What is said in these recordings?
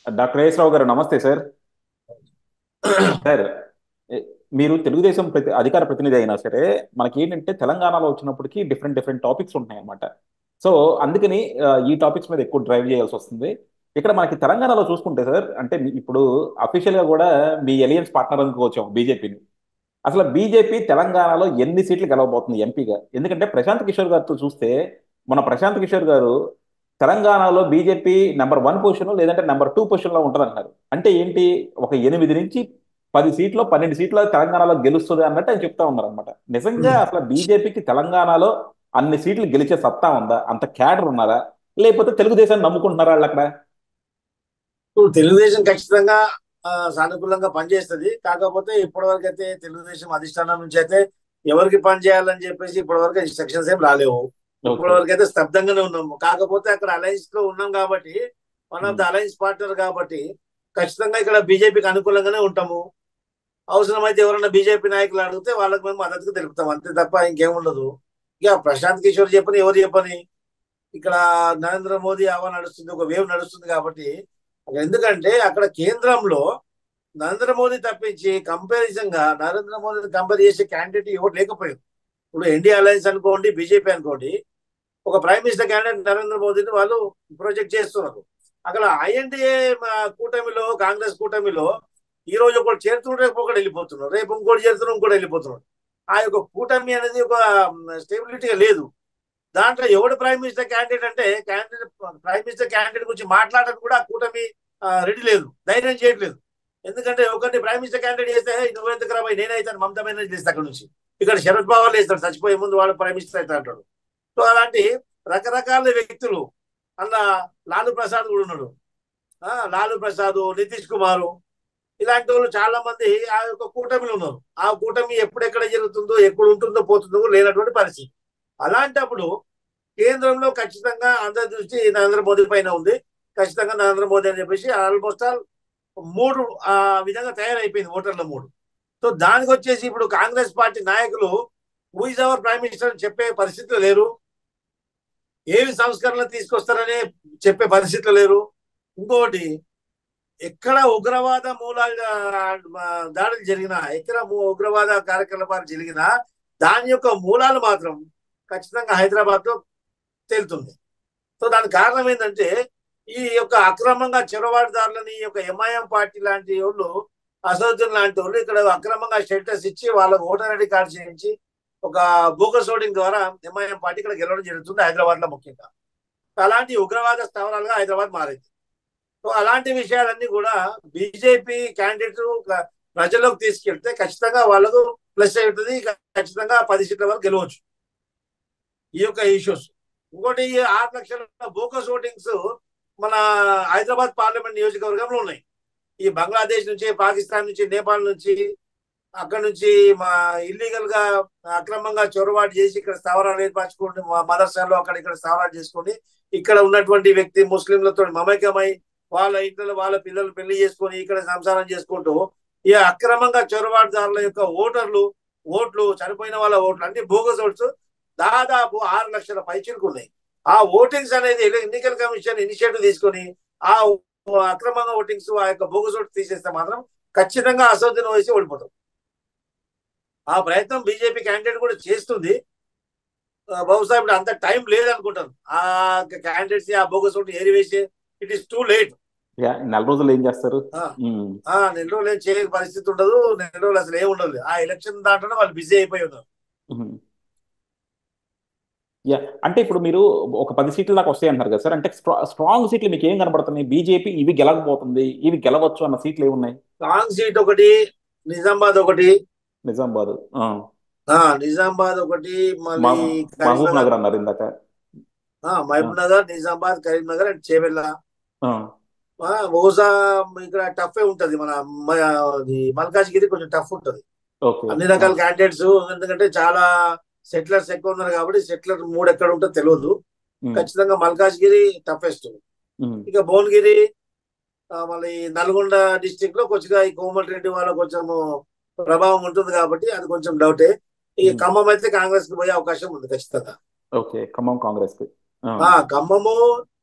Doctor రావు గారు నమస్తే sir sir ఏ- మీరు తెలుగుదేశం ప్రతి అధికార ప్రతినిధి అయినా సరే మనకి ఏంటంటే తెలంగాణలో వచ్చినప్పటికీ డిఫరెంట్ డిఫరెంట్ టాపిక్స్ ఉంటాయి అన్నమాట సో అందుకని ఆ, ఈ టాపిక్స్ మీద ఎక్కువ డ్రైవ్ చేయాల్సి వస్తుంది ఇక్కడ మనకి తెలంగాణలో చూసుకుంటే సార్ అంటే మీ- ఇప్పుడు అఫీషియల్ గా కూడా మీ ఎలియన్స్ పార్ట్నర్ అనుకోవచ్చాం బీజేపీని అసలు బీజేపీ తెలంగాణలో ఎన్ని సీట్లు గెలవబోతుంది ఎంపీగా ఎందుకంటే ప్రశాంత్ కిషోర్ గారితో చూస్తే మన ప్రశాంత్ కిషోర్ గారు తెలంగాణలో బీజేపీ నెంబర్ వన్ పొజిషన్ లేదంటే నెంబర్ టూ పొజిషన్ లో ఉంటుంది అన్నారు అంటే ఏంటి ఒక ఎనిమిది నుంచి పది సీట్లు పన్నెండు సీట్ల తెలంగాణలో గెలుస్తుంది అన్నట్టు ఆయన చెప్తా ఉన్నారు అనమాట నిజంగా అసలు బీజేపీకి తెలంగాణలో అన్ని సీట్లు గెలిచే సత్తా ఉందా అంత క్యాడర్ ఉన్నారా లేకపోతే తెలుగుదేశాన్ని నమ్ముకుంటున్నారా వాళ్ళు అక్కడ ఇప్పుడు తెలుగుదేశం ఖచ్చితంగా ఆ, సానుకూలంగా పనిచేస్తుంది కాకపోతే ఇప్పటివరకు అయితే తెలుగుదేశం అధిష్టానం నుంచి అయితే ఎవరికి పని చేయాలని చెప్పేసి ఇప్పటివరకు ఇన్స్ట్రక్షన్స్ ఏం రాలేవు ఇప్పటివరకు అయితే స్తబ్దంగానే ఉన్నాము కాకపోతే అక్కడ అలయన్స్ లో ఉన్నాం కాబట్టి one of the alliance partner కాబట్టి ఖచ్చితంగా ఇక్కడ బీజేపీకి అనుకూలంగానే ఉంటాము అవసరమైతే ఎవరైనా బీజేపీ నాయకులు అడిగితే వాళ్ళకి మేము మద్దతుగా తెలుపుతాం అంతే తప్ప ఇంకేముండదు ఇక ప్రశాంత్ కిషోర్ చెప్పని ఎవరు చెప్పని ఇక్కడ నరేంద్ర మోదీ హవా నడుస్తుంది ఒక వేవ్ నడుస్తుంది కాబట్టి అక్కడ ఎందుకంటే అక్కడ కేంద్రంలో నరేంద్ర మోదీ తప్పించి కంపారిజన్ గా నరేంద్ర మోదీని కంపేర్ చేసే క్యాండిడేట్ ఎవరు లేకపోయారు ఇప్పుడు ఎన్డీ అలయన్స్ అనుకోండి బీజేపీ అనుకోండి ఒక ప్రైమ్ మినిస్టర్ క్యాండిడేట్ నరేంద్ర మోదీని వాళ్ళు ప్రొజెక్ట్ చేస్తున్నారు అక్కడ ఐఎన్డిఏ కూటమిలో కాంగ్రెస్ కూటమిలో ఈ రోజు ఒకటి చేరుతున్నారు రేపు ఒకటి వెళ్ళిపోతున్నారు రేపు ఇంకోటి చేరుతున్నారు ఇంకోటి వెళ్ళిపోతున్నారు ఆ యొక్క కూటమి అనేది ఒక స్టేబిలిటీగా లేదు దాంట్లో ఎవడు ప్రైమ్ మినిస్టర్ క్యాండిడేట్ అంటే క్యాండిడేట్ ప్రైమ్ మినిస్టర్ క్యాండిడేట్ గురించి మాట్లాడడానికి కూడా ఆ కూటమి రెడీ లేదు ధైర్యం చేయట్లేదు ఎందుకంటే ఒకరిని ప్రైమ్ మినిస్టర్ క్యాండిడేట్ చేస్తే "హే, నువ్వు ఎందుకు రాబాయి నేనే అవుతాను మమతా బెనర్జీ చేస్తే అక్కడ నుంచి ఇక్కడ శరద్ పవార్ వేస్తాడు చచ్చిపోయే ముందు వాడు ప్రైమ్ మినిస్టర్ అవుతా అంటాడు సో అలాంటి రకరకాల వ్యక్తులు అలా లాలు ప్రసాద్ కూడా ఉన్నాడు ఆ, లాలు ప్రసాద్ నితీష్ కుమార్ ఇలాంటి వాళ్ళు చాలా మంది ఆ యొక్క కూటమిలో ఉన్నారు ఆ కూటమి ఎప్పుడెక్కడ జరుగుతుందో ఎప్పుడు ఉంటుందో పోతుందో లేనటువంటి పరిస్థితి అలాంటప్పుడు కేంద్రంలో ఖచ్చితంగా అందరి దృష్టి నరేంద్ర మోదీ పైన ఉంది ఖచ్చితంగా నరేంద్ర మోదీ అని చెప్పేసి ఆల్మోస్ట్ ఆల్ మూడు ఆ విధంగా తయారైపోయింది ఓటర్ల మూడు సో దానికి వచ్చేసి ఇప్పుడు కాంగ్రెస్ పార్టీ నాయకులు who is our prime minister అని చెప్పే పరిస్థితిలో లేరు ఏమి సంస్కరణలు తీసుకొస్తారని చెప్పే పరిస్థితిలో లేరు ఇంకోటి ఎక్కడ ఉగ్రవాద మూలాలుగా దాడులు జరిగినా ఎక్కడ ము- ఉగ్రవాద కార్యకలాపాలు జరిగినా దాని యొక్క మూలాలు మాత్రం ఖచ్చితంగా హైదరాబాద్ లో తేలుతుంది సో దానికి కారణం ఏంటంటే ఈ యొక్క అక్రమంగా చొరబాటుదారులని ఈ యొక్క ఎంఐఎం పార్టీ లాంటి వాళ్ళు అసదుద్దీన్ లాంటి వాళ్ళు ఇక్కడ అక్రమంగా షెల్టర్స్ ఇచ్చి వాళ్ళకు ఓటర్ ఐడి కార్డు చేయించి ఒక బోగస్ ఓటింగ్ ద్వారా ఎంఐఎం పార్టీ ఇక్కడ గెలవడం జరుగుతుంది హైదరాబాద్ లో ముఖ్యంగా అలాంటి ఉగ్రవాద స్థావరాలుగా హైదరాబాద్ మారింది సో అలాంటి విషయాలన్నీ కూడా బీజేపీ క్యాండిడేట్ ప్రజల్లోకి తీసుకెళ్తే ఖచ్చితంగా వాళ్ళకు ప్లస్ అవుతుంది ఖచ్చితంగా పది సీట్ల వరకు గెలవచ్చు ఈ యొక్క ఇష్యూస్ ఇంకోటి ఈ ఆరు లక్షల బోకస్ ఓటింగ్స్ మన హైదరాబాద్ పార్లమెంట్ నియోజకవర్గంలో ఉన్నాయి ఈ బంగ్లాదేశ్ నుంచి పాకిస్తాన్ నుంచి నేపాల్ నుంచి అక్కడ నుంచి మా ఇల్లీగల్ గా అక్రమంగా చొరబాటు చేసి ఇక్కడ స్థావరాలు ఏర్పరచుకోండి మా మదర్సాలో అక్కడ ఇక్కడ స్థావరాలు చేసుకొని ఇక్కడ ఉన్నటువంటి వ్యక్తి ముస్లింలతో మమైకమై వాళ్ళ ఇంట్లో వాళ్ళ పిల్లలు పెళ్లి చేసుకొని ఇక్కడ సంసారం చేసుకుంటూ ఈ అక్రమంగా చొరబాటుదారుల యొక్క ఓటర్లు ఓట్లు చనిపోయిన వాళ్ళ ఓట్లు అన్ని బోగస్ ఓట్స్ దాదాపు ఆరు లక్షల పైచీలకు ఉన్నాయి ఆ ఓటింగ్స్ అనేది ఎన్నికల కమిషన్ ఇనిషియేటివ్ తీసుకొని ఆ అక్రమంగా ఓటింగ్స్ ఆ యొక్క బోగస్ ఓట్స్ తీసేస్తే మాత్రం ఖచ్చితంగా అసౌద్దీన్ వేసి ఓడిపోతాం ఆ ప్రయత్నం బీజేపీ క్యాండిడేట్ కూడా చేస్తుంది ఆ, బహుశా ఇప్పుడు అంత టైం లేదనుకుంటాను ఆ క్యాండిడేట్స్ ఆ బోగస్ ఓటు ఏరివేసి it is too late yeah, నెల రోజులు ఏం చేస్తారు ఆ. ఉమ్. ఆ నెల రోజులు ఏం చేయని పరిస్థితి ఉండదు నెల రోజులు అసలు ఏం ఉండదు ఆ ఎలక్షన్ దాంట్లోనే వాళ్ళు బిజీ అయిపోయి ఉన్నారు ఉమ్. యా అంటే ఇప్పుడు మీరు ఒక పది సీట్ల దాకా వస్తాయి అంటారు కదా సార్ అంటే స్ట్రా- స్ట్రాంగ్ సీట్లు మీకు ఏం కనబడుతున్నాయి బీజేపీ ఇవి గెలవబోతుంది ఇవి గెలవచ్చు అన్న సీట్లు ఏమున్నాయి లాంగ్ సీట్ ఒకటి నిజామాబాద్ ఒకటి నిజామాబాద్ ఆ. ఆ నిజామాబాద్ ఒకటి మళ్ళీ మహబూబ్ నగర్ కరీంనగర్ అన్నారు ఇందాక ఆ, మహబూబ్ నగర్ నిజామాబాద్ కరీంనగర్ అండ్ చేవెళ్ళ ఆ. ఆ, బహుశా ఇక్కడ టఫ్ ఉంటది మన మ- అది మల్కాజ్గిరి కొంచెం టఫ్ ఉంటది ఓకే అన్ని రకాల క్యాండిడేట్స్ ఎందుకంటే చాలా సెటిలర్స్ ఎక్కువ ఉన్నారు కాబట్టి సెటిలర్ మూడు ఎక్కడ ఉంటుందో తెలియదు ఉమ్. ఖచ్చితంగా మల్కాజ్గిరి టఫెస్ట్ ఉమ్. ఇక భువనగిరి ఆ, మళ్ళీ నల్గొండ డిస్టిక్ లో కొంచెంగా ఈ కోమటిరెడ్డి వాళ్ళ కొంచెం ప్రభావం ఉంటుంది కాబట్టి అది కొంచెం డౌటే ఈ Hmm. ఖమ్మం అయితే కాంగ్రెస్ కి పోయే అవకాశం ఉంది ఖచ్చితంగా ఓకే ఖమ్మం కాంగ్రెస్ కి ఆ. ఆ ఖమ్మము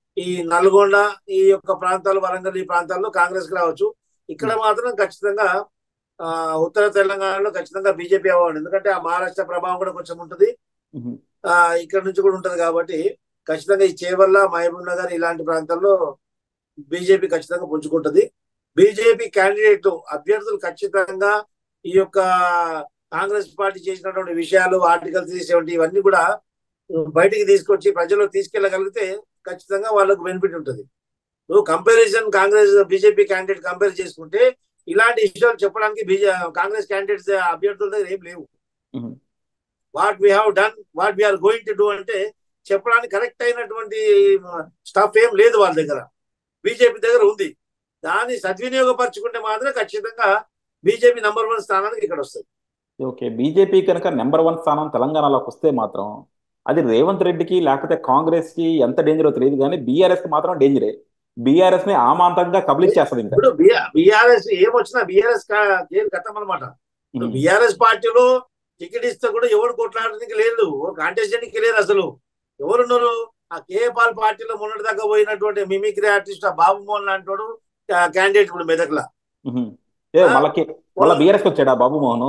ఈ నల్గొండ ఈ యొక్క ప్రాంతాలు వరంగల్ ఈ ప్రాంతాల్లో కాంగ్రెస్ కి రావచ్చు ఇక్కడ మాత్రం ఖచ్చితంగా ఆ, ఉత్తర తెలంగాణలో ఖచ్చితంగా బీజేపీ అవ్వండి ఎందుకంటే ఆ మహారాష్ట్ర ప్రభావం కూడా కొంచెం ఉంటుంది ఉహు, ఆ ఇక్కడ నుంచి కూడా ఉంటది కాబట్టి ఖచ్చితంగా ఈ చేవల్ల మహబూబ్ నగర్ ఇలాంటి ప్రాంతాల్లో బీజేపీ ఖచ్చితంగా పుంజుకుంటది బీజేపీ క్యాండిడేట్ అభ్యర్థులు ఖచ్చితంగా ఈ యొక్క కాంగ్రెస్ పార్టీ చేసినటువంటి విషయాలు ఆర్టికల్ త్రీ సెవెంటీ ఇవన్నీ కూడా బయటికి తీసుకొచ్చి ప్రజల్లో తీసుకెళ్ళగలిగితే ఖచ్చితంగా వాళ్ళకు బెనిఫిట్ ఉంటుంది నువ్వు comparison Congress BJP candidate compare చేసుకుంటే ఇలాంటి విషయాలు చెప్పడానికి బీజే కాంగ్రెస్ క్యాండిడేట్స్ అభ్యర్థుల దగ్గర ఏం లేవు ఉహు, what we have done what we are going to do అంటే చెప్పడానికి కరెక్ట్ అయినటువంటి స్టఫ్ ఏం లేదు వాళ్ళ దగ్గర బీజేపీ దగ్గర ఉంది దాన్ని సద్వినియోగపరచుకుంటే మాత్రం ఖచ్చితంగా బీజేపీ నంబర్ వన్ స్థానానికి ఇక్కడ వస్తుంది ఓకే బీజేపీ కనుక నెంబర్ వన్ స్థానం తెలంగాణలోకి వస్తే మాత్రం అది రేవంత్ రెడ్డికి లేకపోతే కాంగ్రెస్ కి ఎంత డేంజరో తెలియదు కానీ బీఆర్ఎస్ కి మాత్రం డేంజరే బీఆర్ఎస్ ని ఆమాంతంగా కబలిచ్చేస్తుంది ఇంకా ఇప్పుడు బీఆర్ఎస్ ఏమొచ్చినా బీఆర్ఎస్ గతం అనమాట ఇప్పుడు ఉహు, బీఆర్ఎస్ పార్టీలో టికెట్ ఇస్తే కూడా ఎవరు కొట్లాడడానికి లేదు కాంటెస్టెంట్కి లేరు అసలు ఎవరున్నారు ఆ కేపాల్ పార్టీలో మొన్నటి దాకా పోయినటువంటి మిమిక్రీ ఆర్టిస్ట్ ఆ బాబు మోహన్ లాంటి క్యాండిడేట్ ఇప్పుడు మెదక్లా ఉహు. ఏ వాళ్ళకి వాళ్ళ బీఆర్ఎస్ వచ్చాడా బాబు మోహన్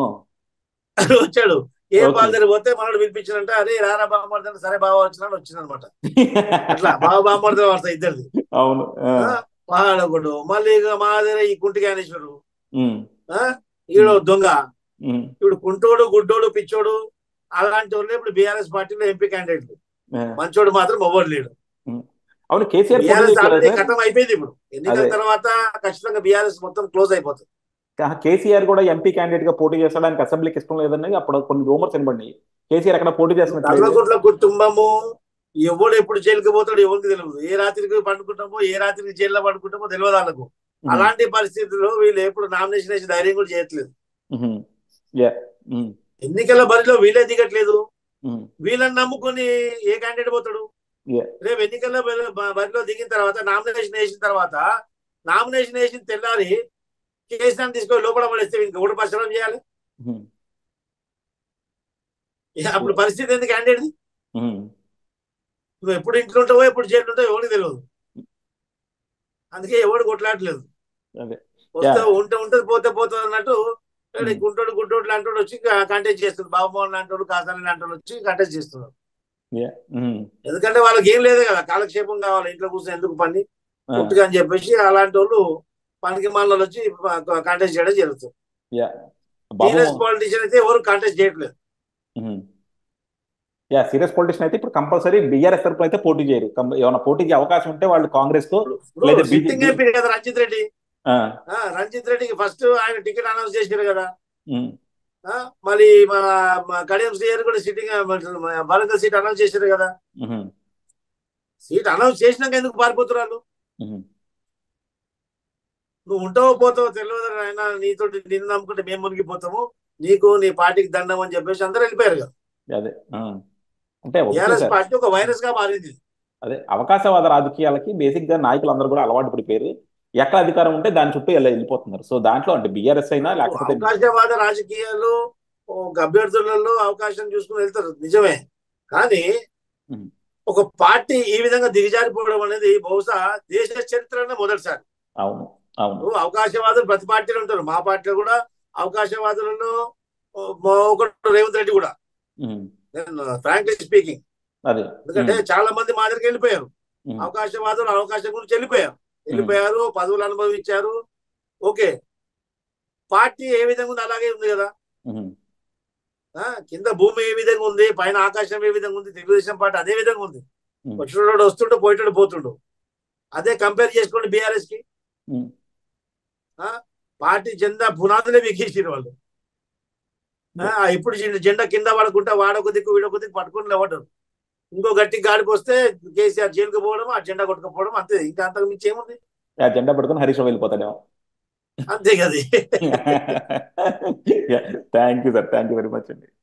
వచ్చాడు ఏ Okay. పాల దగ్గర పోతే మనోడు పిలిపించాడంటే అరే రారా బామ్మర్ది అంటే సరే బాబా వచ్చినాడు వచ్చిందనమాట అట్లా బాబా బామ్మర్ది వాడతా ఇద్దరిది అవును ఆ, వాడొకడు మళ్ళీ ఇక మా దగ్గర ఈ కుంటి జ్ఞానేశ్వరుడు ఉమ్, ఆ, ఈడు దొంగ ఉమ్, ఇప్పుడు కుంటోడు గుడ్డోడు పిచ్చోడు అలాంటి వాళ్ళు ఇప్పుడు బీఆర్ఎస్ పార్టీలో ఎంపీ క్యాండిడేట్లు ఆ. మంచోడు మాత్రం ఎవ్వరు లేడు అవును కేసీఆర్ పోటీ బీఆర్ఎస్ చేయట్లేదా ఆల్రెడీ సార్? ఖతం అయిపోయింది ఇప్పుడు ఎన్నికల అదే. తర్వాత ఖచ్చితంగా బీఆర్ఎస్ మొత్తం క్లోజ్ అయిపోతుంది కా- కేసీఆర్ కూడా ఎంపీ క్యాండిడేట్ గా పోటీ చేస్తాడానికి అసెంబ్లీకి ఇష్టం లేదని అప్పుడు కొన్ని రూమర్స్ వినబడినాయి కేసీఆర్ అక్కడ పోటీ చేస్తున్నట్లేదు కల్వకుంట్ల కుటుంబము ఎవడు ఎప్పుడు జైలుకి పోతాడు ఎవరికి తెలియదు ఏ రాత్రికి పండుకుంటామో ఏ రాత్రికి జైల్లో పండుకుంటామో తెలియదు వాళ్ళకు అలాంటి పరిస్థితుల్లో వీళ్ళు ఎప్పుడు నామినేషన్ వేసి ధైర్యం కూడా చేయట్లేదు ఎన్నికల బరిలో వీళ్ళే దిగట్లేదు వీళ్ళని నమ్ముకొని ఏ క్యాండిడేట్ పోతాడు Yeah. రేపు ఎన్నికల్లో బరి- బ- బరిలో దిగిన తర్వాత నామినేషన్ వేసిన తర్వాత నామినేషన్ వేసిన తెల్లారి కేసీఆర్ తీసుకొని లోపల పడేస్తే ఇంకా ఒకటి పరిశ్రమ చేయాలి ఇక అప్పుడు పరిస్థితి ఎందుకు క్యాండిడేట్ నువ్వు ఎప్పుడు ఇంట్లో ఉంటావో ఎప్పుడు జైలు ఉంటావో ఎవరికి తెలియదు అందుకే ఎవడు కొట్లాడలేదు అదే. వస్తే Yeah. ఉంటే ఉంటది పోతే పోతుంది అన్నట్టు Hmm. గుంటోడు గుంటోడు లాంటి వాడు వచ్చి కంటెస్ట్ చేస్తున్నాడు బాబుమోహన్ లాంటి వాడు కాసాని లాంటి వాడు వచ్చి కంటెస్ట్ చేస్తున్నారు ఎందుకంటే వాళ్ళకి ఏం లేదు కదా కాలక్షేపం కావాలి ఇంట్లో కూర్చొని ఎందుకు పని పుట్టుగా అని చెప్పేసి అలాంటి వాళ్ళు పనికి మాలలో వచ్చి కంటెస్ట్ చేయడం జరుగుతుంది బాబు సీరియస్ పాలిటిషియన్ అయితే ఎవరు కంటెస్ట్ చేయట్లేదు యా సీరియస్ పొలిటిషియన్ అయితే ఇప్పుడు కంపల్సరీ బీఆర్ఎస్ తరపున అయితే పోటీ చేయరు కం- ఏమైనా పోటీ చేసే అవకాశం ఉంటే వాళ్ళు కాంగ్రెస్ తో లేదా సిట్టింగ్ BJP ఎంపీ కదా రంజిత్ రెడ్డి ఆ, ఆ, రంజిత్ రెడ్డికి ఫస్ట్ ఆయన టికెట్ అనౌన్స్ చేశారు కదా ఉమ్, ఆ, మరి మన మన కడియం శ్రీహరి కూడా సిట్టింగ్ వరంగల్ సీట్ అనౌన్స్ చేశారు కదా ఉమ్, సీట్ అనౌన్స్ చేసినాక ఎందుకు పారిపోతున్నారు ఉమ్, నువ్వు ఉంటావో పోతావో తెలియదు ఆయన నీతో నిన్ను నమ్ముకుంటే మేము మునిగిపోతాము నీకు నీ పార్టీకి దండం అని చెప్పేసి అందరూ వెళ్ళిపోయారు కదా అదే ఆ. అంటే ఒకటే టీఆర్ఎస్ సార్ పార్టీ ఒక వైరస్ గా మారింది అదే అవకాశవాద రాజకీయాలకి బేసిక్ గా నాయకులు అందరూ కూడా అలవాటు పడిపోయారు ఎక్కడ అధికారం ఉంటే దాని చుట్టూ వెళ్ళ వెళ్ళిపోతున్నారు సో దాంట్లో అంటే బీఆర్ఎస్ అయినా లేకపోతే అవకాశవాద రాజకీయాలు ఒక అభ్యర్థులలో అవకాశం చూసుకుని వెళ్తారు నిజమే కానీ ఉమ్. ఒక పార్టీ ఈ విధంగా దిగజారిపోవడం అనేది బహుశా దేశ చరిత్రనే మొదటిసారి అవును అవును నువ్వు అవకాశవాదులు ప్రతి పార్టీలో ఉంటారు మా పార్టీలో కూడా అవకాశవాదులలో ఓ- మా- ఒకడు రేవంత్ రెడ్డి కూడా ఉమ్, ఫ్రాంక్లీ స్పీకింగ్ అదే ఎందుకంటే ఉమ్, చాలా మంది మా దగ్గరికి వెళ్ళిపోయారు ఉమ్, అవకాశవాదులు అవకాశం గురించి వెళ్ళిపోయారు వెళ్ళిపోయారు పదవులు అనుభవించారు ఓకే పార్టీ ఏ విధంగా ఉంది అలాగే ఉంది కదా ఉమ్, ఆ, కింద భూమి ఏ విధంగా ఉంది పైన ఆకాశం ఏ విధంగా ఉంది తెలుగుదేశం పార్టీ అదే విధంగా ఉంది ఉమ్, వచ్చినోడు వస్తుండు పోయేటోడు పోతుండు అదే కంపేర్ చేసుకోండి బీఆర్ఎస్ కి ఉమ్. ఆ, పార్టీ జెండా పునాదులే బిగేసారు వాళ్ళు ఆ, ఇప్పుడు జెండా- జెండా కింద పడకుండా వాడొక దిక్కు వీడొక దిక్కు పట్టుకుని లేవడం ఇంకో గట్టి గాడికి వస్తే కేసీఆర్ జైలుకు పోవడం ఆ జెండా కొట్టుకుపోవడం అంతే ఇంకా అంతకు మించి ఏముంది ఆ జెండా పట్టుకొని హరీష్ రావు వెళ్ళిపోతాడేమో అంతే కదా thank you sir thank you very much అండి